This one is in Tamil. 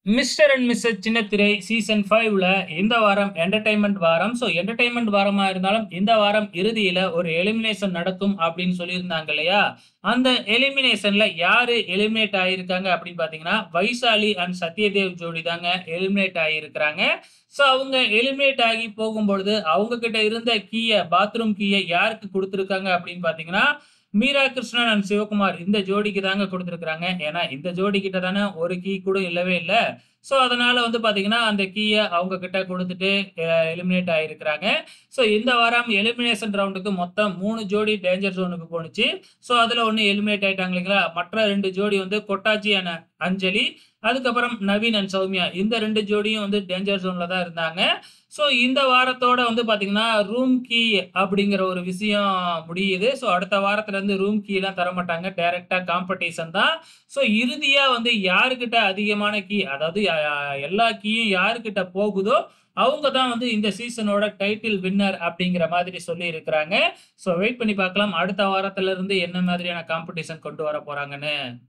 mister and Mrs Chinnathirai season ஃபைவ்ல இந்த வாரம் என்டர்டைன்மெண்ட் வாரம் ஸோ என்டர்டைன்மெண்ட் வாரமா இருந்தாலும் இந்த வாரம் இறுதியில ஒரு எலிமினேஷன் நடக்கும் அப்படின்னு சொல்லியிருந்தாங்க இல்லையா அந்த எலிமினேஷன்ல யாரு எலிமினேட் ஆகியிருக்காங்க அப்படின்னு பாத்தீங்கன்னா வைசாலி அண்ட் சத்யதேவ் ஜோடி தாங்க எலிமினேட் ஆகியிருக்கிறாங்க ஸோ அவங்க எலிமினேட் ஆகி போகும்பொழுது அவங்க கிட்ட இருந்த கீயை பாத்ரூம் கீயை யாருக்கு கொடுத்துருக்காங்க அப்படின்னு பாத்தீங்கன்னா மீரா கிருஷ்ணன் அண்ட் சிவகுமார் இந்த ஜோடிக்கு தாங்க கொடுத்துருக்குறாங்க ஏன்னா இந்த ஜோடி கிட்ட தானே ஒரு கீ கூட இல்லவே இல்லை ஸோ அதனால வந்து பார்த்தீங்கன்னா அந்த கீயை அவங்க கிட்ட கொடுத்துட்டு எலிமினேட் ஆகிருக்கிறாங்க ஸோ இந்த வாரம் எலிமினேஷன் ரவுண்டுக்கு மொத்தம் மூணு ஜோடி டேஞ்சர் ஜோனுக்கு போணுச்சு ஸோ அதில் ஒன்று எலிமினேட் ஆயிட்டாங்க இல்லைங்களா மற்ற ரெண்டு ஜோடி வந்து கொட்டாச்சி அண்ட் அஞ்சலி அதுக்கப்புறம் நவீன் அண்ட் சௌமியா இந்த ரெண்டு ஜோடியும் வந்து டேஞ்சர் ஜோனில் தான் இருந்தாங்க ஸோ இந்த வாரத்தோட வந்து பார்த்தீங்கன்னா ரூம் கீ அப்படிங்கிற ஒரு விஷயம் முடியுது ஸோ அடுத்த வாரத்துலேருந்து ரூம் கீலாம் தர மாட்டாங்க டைரெக்டாக காம்படிஷன் தான் ஸோ இறுதியாக வந்து யாருக்கிட்ட அதிகமான கீ அதாவது அஹ், எல்லா கீயும் யாருக்கிட்ட போகுதோ அவங்க தான் வந்து இந்த சீசனோட டைட்டில் வின்னர் அப்படிங்கிற மாதிரி சொல்லி இருக்கிறாங்க ஸோ வெயிட் பண்ணி பார்க்கலாம் அடுத்த வாரத்துல இருந்து என்ன மாதிரியான காம்படிஷன் கொண்டு வர போறாங்கன்னு